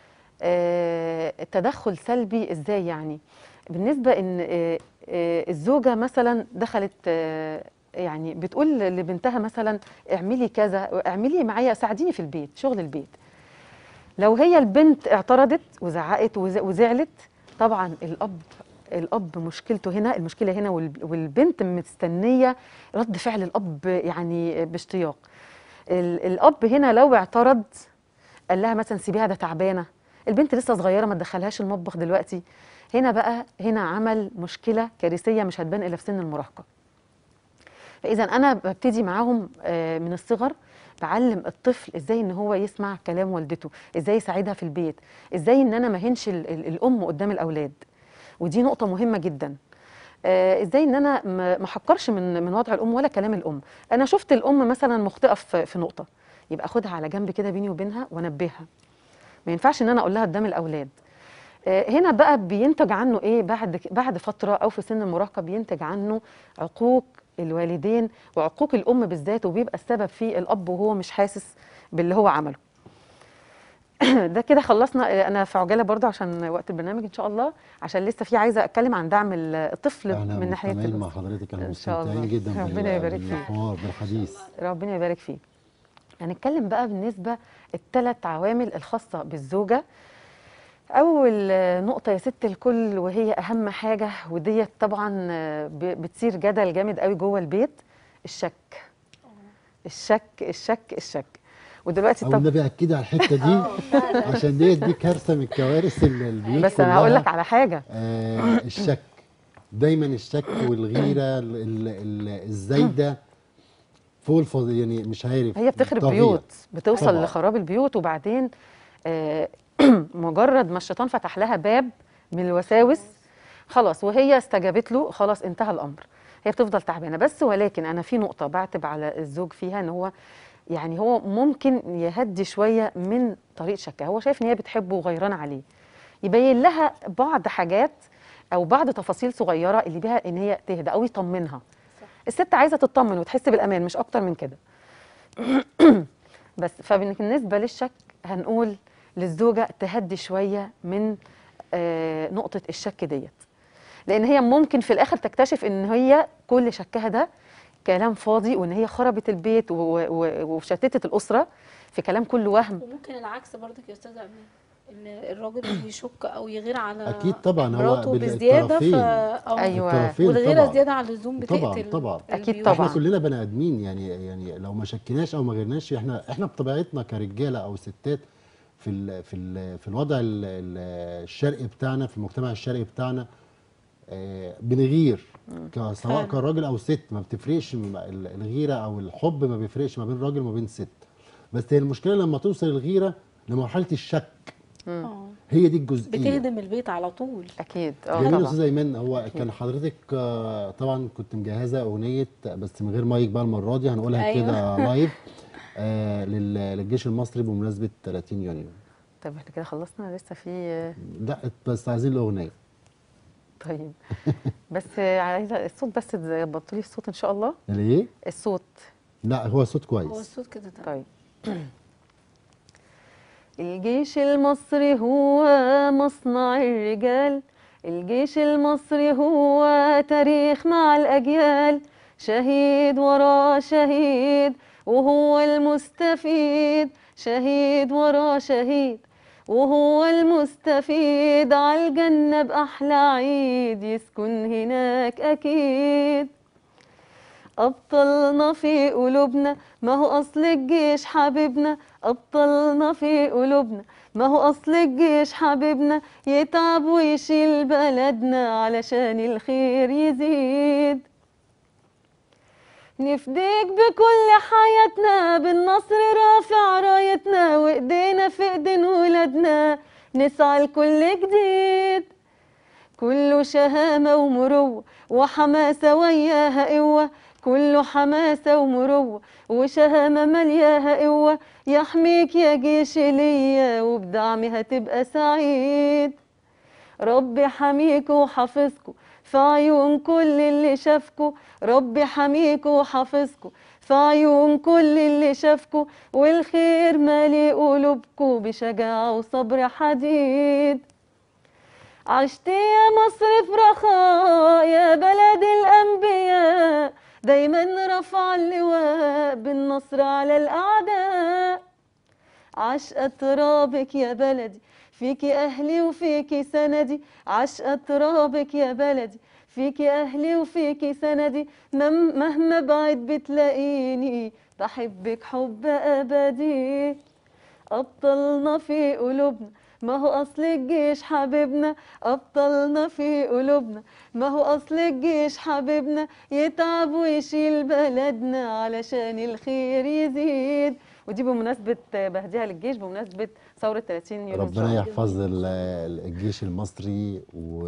آه، التدخل سلبي ازاي يعني بالنسبه ان آه، آه، الزوجه مثلا دخلت آه، يعني بتقول لبنتها مثلا اعملي كذا اعملي معايا ساعديني في البيت شغل البيت لو هي البنت اعترضت وزعقت وز- وزعلت طبعا الاب الاب مشكلته هنا المشكله هنا وال- والبنت مستنيه رد فعل الاب يعني باشتياق ال- الاب هنا لو اعترض قال لها مثلا سيبيها ده تعبانه البنت لسه صغيره ما تدخلهاش المطبخ دلوقتي هنا بقى هنا عمل مشكله كارثيه مش هتبان الا في سن المراهقه فاذا انا ببتدي معاهم آه، من الصغر بعلم الطفل ازاي ان هو يسمع كلام والدته ازاي يساعدها في البيت ازاي ان انا ما هنش ال- ال- الام قدام الاولاد ودي نقطه مهمه جدا آه، ازاي ان انا ما ما احقرش من من وضع الام ولا كلام الام انا شفت الام مثلا مخطئه في في نقطه يبقى اخدها على جنب كده بيني وبينها وانبهها ما ينفعش ان انا اقول لها قدام الاولاد آه، هنا بقى بينتج عنه ايه بعد بعد فتره او في سن المراهقه بينتج عنه عقوق الوالدين وعقوق الام بالذات وبيبقى السبب فيه الاب وهو مش حاسس باللي هو عمله ده كده خلصنا آه، انا في عجاله برضه عشان وقت البرنامج ان شاء الله عشان لسه في عايزه اتكلم عن دعم ال- الطفل احنا من ناحيه مستمعين مع الأسرة. حضرتك انا إن شاء الله. مستمتعين جدا ربنا بال- يبارك فيك. بالحوار بالحديث ربنا يبارك فيك هنتكلم بقى بالنسبة الثلاث عوامل الخاصة بالزوجة أول آه، نقطة يا ست الكل وهي أهم حاجة وديت طبعا آه، ب- بتصير جدل جامد قوي جوه البيت الشك الشك الشك الشك ودلوقتي او طب النبي اكدي على الحته دي عشان ديت دي كارثه من الكوارث اللي البيوت بس أنا هقول كلها. لك على حاجة آه الشك دايما الشك والغيره ال- ال- ال- الزايده فوق الفض يعني مش عارف هي بتخرب طاغية. بيوت بتوصل طبعاً. لخراب البيوت وبعدين آه، مجرد ما الشيطان فتح لها باب من الوساوس خلاص وهي استجابت له خلاص انتهى الامر هي بتفضل تعبانه بس ولكن انا في نقطه بعتب على الزوج فيها ان هو يعني هو ممكن يهدي شويه من طريقه شكها هو شايف ان هي بتحبه وغيران عليه يبين لها بعض حاجات او بعض تفاصيل صغيره اللي بيها ان هي تهدى او يطمنها الست عايزه تطمن وتحس بالامان مش اكتر من كده بس فبالنسبه للشك هنقول للزوجه تهدي شويه من آه، نقطه الشك ديت لان هي ممكن في الاخر تكتشف ان هي كل شكها ده كلام فاضي وان هي خربت البيت و- و- وشتتت الاسره في كلام كله وهم وممكن العكس برضك يا استاذه امين ان الراجل يشك او يغير على أكيد طبعا، هو مراته بال- بزياده ف الطرفين. أو أيوة. الطرفين والغيره طبعاً. زياده عن اللزوم طبعاً، بتقتل طبعاً. أكيد البيوت. طبعاً. احنا كلنا بني ادمين يعني يعني لو ما شكناش او ما غيرناش احنا احنا بطبيعتنا كرجاله او ستات في ال في ال في الوضع ال- ال- الشرقي بتاعنا في المجتمع الشرقي بتاعنا آه، بنغير ك- سواء فعلاً. كراجل او ست ما بتفرقش م- ال- الغيره او الحب ما بيفرقش ما بين راجل وما بين ست بس هي المشكله لما توصل الغيره لمرحله الشك آه. هي دي الجزئيه بتهدم البيت على طول اكيد اه جميل يا طبعا استاذ ايمان هو كان حضرتك آه، طبعا كنت مجهزه اغنيه بس من غير مايك بقى المره دي هنقولها أيوة. كده لايف آه، لل- للجيش المصري بمناسبه 30 يونيو طيب احنا كده خلصنا لسه في لا بس عايزين الاغنيه طيب بس عايزه الصوت بس تظبطوا لي الصوت ان شاء الله ليه؟ الصوت لا هو صوت هو كويس الصوت كده تمام طيب الجيش المصري هو مصنع الرجال الجيش المصري هو تاريخ مع الأجيال شهيد ورا شهيد وهو المستفيد شهيد ورا شهيد وهو المستفيد عالجنة بأحلى عيد يسكن هناك أكيد أبطلنا في قلوبنا ما هو أصل الجيش حبيبنا أبطلنا في قلوبنا ما هو أصل الجيش حبيبنا يتعب ويشيل بلدنا علشان الخير يزيد نفديك بكل حياتنا بالنصر رافع رايتنا وإيدينا في إيدين ولادنا نسعى لكل جديد كله شهامة ومروة وحماسة وياها قوة كله حماسة ومروة وشهامة ملياها قوة يحميك يا جيش ليا وبدعمي هتبقى سعيد ربي حميكوا وحافظكوا في عيون كل اللي شافكوا ربي حميكوا وحافظكوا في عيون كل اللي شافكوا والخير مالي قلوبكوا بشجاعة وصبر حديد عشت يا مصر في رخاء يا بلد الأنبياء دايما رفع اللواء بالنصر على الأعداء عشقة ترابك يا بلدي فيكي أهلي وفيكي سندي عشقة ترابك يا بلدي فيكي أهلي وفيكي سندي مم- مهما بعد بتلاقيني بحبك حب أبدي أبطلنا في قلوبنا ما هو أصل الجيش حبيبنا أبطلنا في قلوبنا ما هو أصل الجيش حبيبنا يتعب ويشيل بلدنا علشان الخير يزيد ودي بمناسبة بهديها للجيش بمناسبة ثورة 30 يونيو إن شاء ربنا الله. يحفظ ال- ال- الجيش المصري و...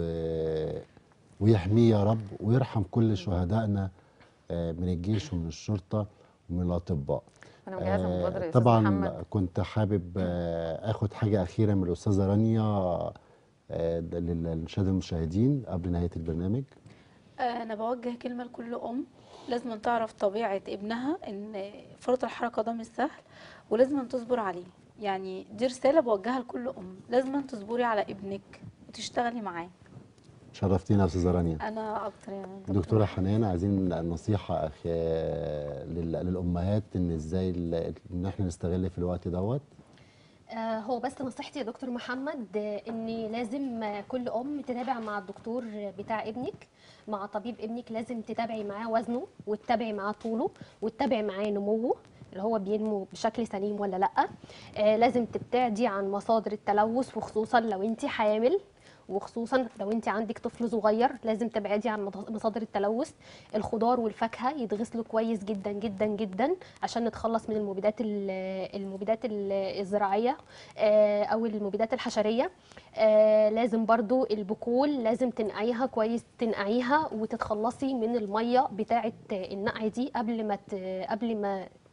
ويحميه يا رب ويرحم كل شهدائنا آه، من الجيش ومن الشرطه ومن الاطباء أنا مجهزة آه، مبادرة يا أستاذ طبعا محمد كنت حابب آه، اخد حاجه اخيره من الاستاذه رانيا آه، ده للشهاده المشاهدين قبل نهايه البرنامج انا بوجه كلمه لكل ام لازم تعرف طبيعه ابنها ان فرط الحركه ده مش سهل ولازم تصبر عليه يعني دي رساله بوجهها لكل ام لازم تصبري على ابنك وتشتغلي معاه شرفتينا يا استاذه رانيا انا اكتر يعني دكتوره حنان عايزين نصيحه أخ... لل... للامهات ان ازاي ال- ان احنا نستغل في الوقت دوت آه، هو بس نصيحتي يا دكتور محمد آه، ان لازم آه، كل ام تتابع مع الدكتور بتاع ابنك مع طبيب ابنك لازم تتابعي معاه وزنه وتتابعي معاه طوله وتتابعي معاه نموه اللي هو بينمو بشكل سليم ولا لا آه لازم تبتعدي عن مصادر التلوث وخصوصا لو انت حامل وخصوصا لو انت عندك طفل صغير لازم تبعدي عن مض- مصادر التلوث الخضار والفاكهه يتغسلوا كويس جدا جدا جدا عشان نتخلص من المبيدات ال- المبيدات ال- الزراعيه آه، او المبيدات الحشريه آه، لازم برضو البقول لازم تنقعيها كويس تنقعيها وتتخلصي من الميه بتاعه النقع دي قبل ما ت- قبل ما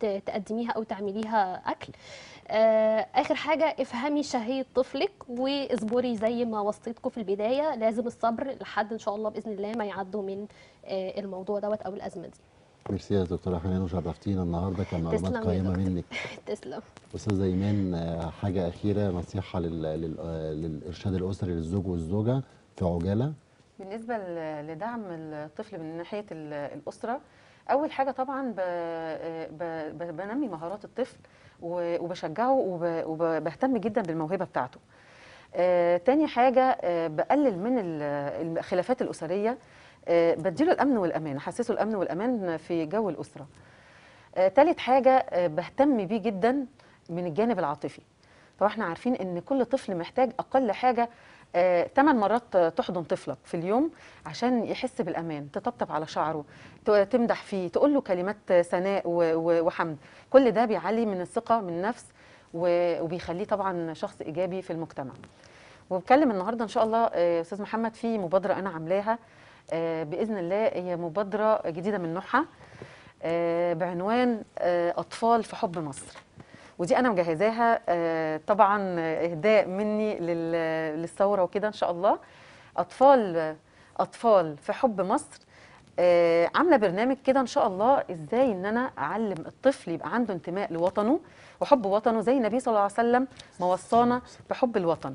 ت- تقدميها او تعمليها اكل آه، اخر حاجه افهمي شهيه طفلك واصبري زي ما وصيتكم في البدايه لازم الصبر لحد ان شاء الله باذن الله ما يعدوا من آه، الموضوع دوت او الازمه دي ميرسي يا دكتوره حنان وشرفتينا النهارده كان معلومات تسلم يا قيمه دكتور. منك تسلم استاذه ايمان آه، حاجه اخيره نصيحه لل... لل... آه، للارشاد الاسري للزوج والزوجه في عجاله بالنسبة ل- لدعم الطفل من ناحية ال- الأسرة أول حاجة طبعا ب- ب- ب- بنمي مهارات الطفل و- وبشجعه وب- وبهتم جدا بالموهبة بتاعته آه، تاني حاجة آه، بقلل من ال- الخلافات الأسرية آه، بديله الأمن والأمان أحسسه الأمن والأمان في جو الأسرة آه، تالت حاجة آه، بهتم بيه جدا من الجانب العاطفي طبعا احنا عارفين ان كل طفل محتاج اقل حاجه آه، 8 مرات آه، تحضن طفلك في اليوم عشان يحس بالامان تطبطب على شعره ت- تمدح فيه تقول له كلمات آه، ثناء و- و- وحمد كل ده بيعلي من الثقه من النفس و- وبيخليه طبعا شخص ايجابي في المجتمع وبتكلم النهارده ان شاء الله آه، استاذ محمد في مبادره انا عاملاها آه، باذن الله هي مبادره جديده من نوعها آه، بعنوان آه، اطفال في حب مصر ودي انا مجهزاها آه، طبعا اهداء مني لل- للثوره وكده ان شاء الله اطفال اطفال في حب مصر آه، عامله برنامج كده ان شاء الله ازاي ان انا اعلم الطفل يبقى عنده انتماء لوطنه وحب وطنه زي النبي صلى الله عليه وسلم ما وصانا بحب الوطن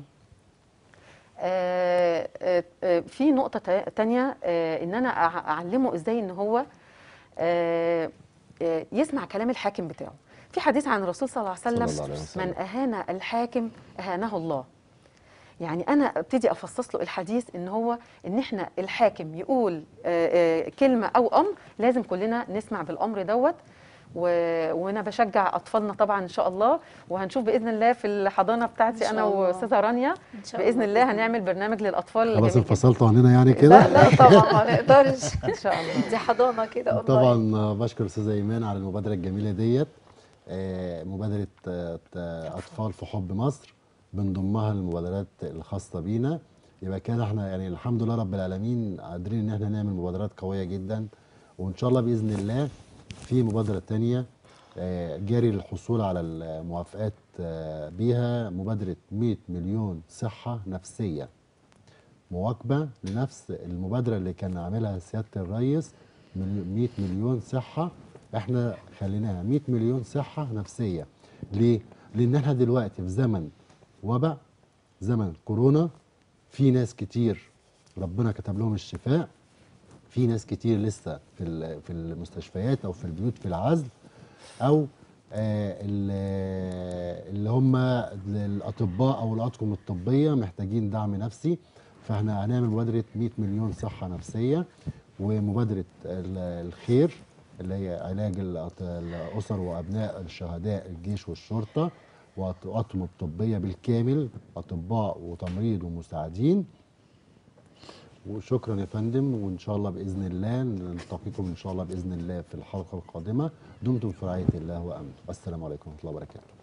آه، آه، آه، في نقطة تا- تانية آه، إن أنا أع- أعلمه إزاي إن هو آه، آه، يسمع كلام الحاكم بتاعه في حديث عن الرسول صلى الله عليه وسلم, صلى الله عليه وسلم. من أهان الحاكم أهانه الله يعني أنا أبتدي أفصص له الحديث إن هو إن إحنا الحاكم يقول آه، آه، كلمة أو أمر لازم كلنا نسمع بالأمر دوت و- وانا بشجع اطفالنا طبعا ان شاء الله وهنشوف باذن الله في الحضانه إن بتاعتي شاء انا الله. واستاذه رانيا إن شاء باذن الله. الله هنعمل برنامج للاطفال خلاص جميل جداً. انفصلتوا عننا يعني كده لا لا طبعا ما نقدرش ان شاء الله دي حضانه كده أونلاين. طبعا آه، بشكر استاذه ايمان على المبادره الجميله ديت آه، مبادره آه، آه، اطفال في حب مصر بنضمها للمبادرات الخاصه بينا يبقى كده احنا يعني الحمد لله رب العالمين قادرين ان احنا نعمل مبادرات قويه جدا وان شاء الله باذن الله في مبادره تانية آه، جاري الحصول على الموافقات آه، بيها مبادره 100 مليون صحه نفسيه مواكبه لنفس المبادره اللي كان عاملها سياده الرئيس مليو- 100 مليون صحه احنا خليناها 100 مليون صحه نفسيه ليه لان احنا دلوقتي في زمن وباء زمن كورونا في ناس كتير ربنا كتب لهم الشفاء في ناس كتير لسه في ال- في المستشفيات او في البيوت في العزل او آه، ال- اللي هم الاطباء او الاطقم الطبيه محتاجين دعم نفسي فاحنا هنعمل مبادره 100 مليون صحه نفسيه ومبادره ال- الخير اللي هي علاج الأط- الاسر وابناء الشهداء الجيش والشرطه واطقم الطبيه بالكامل اطباء وتمريض ومساعدين وشكرا يا فندم وان شاء الله باذن الله نلتقيكم ان شاء الله باذن الله في الحلقه القادمه دمتم في رعايه الله وامنه السلام عليكم ورحمه الله وبركاته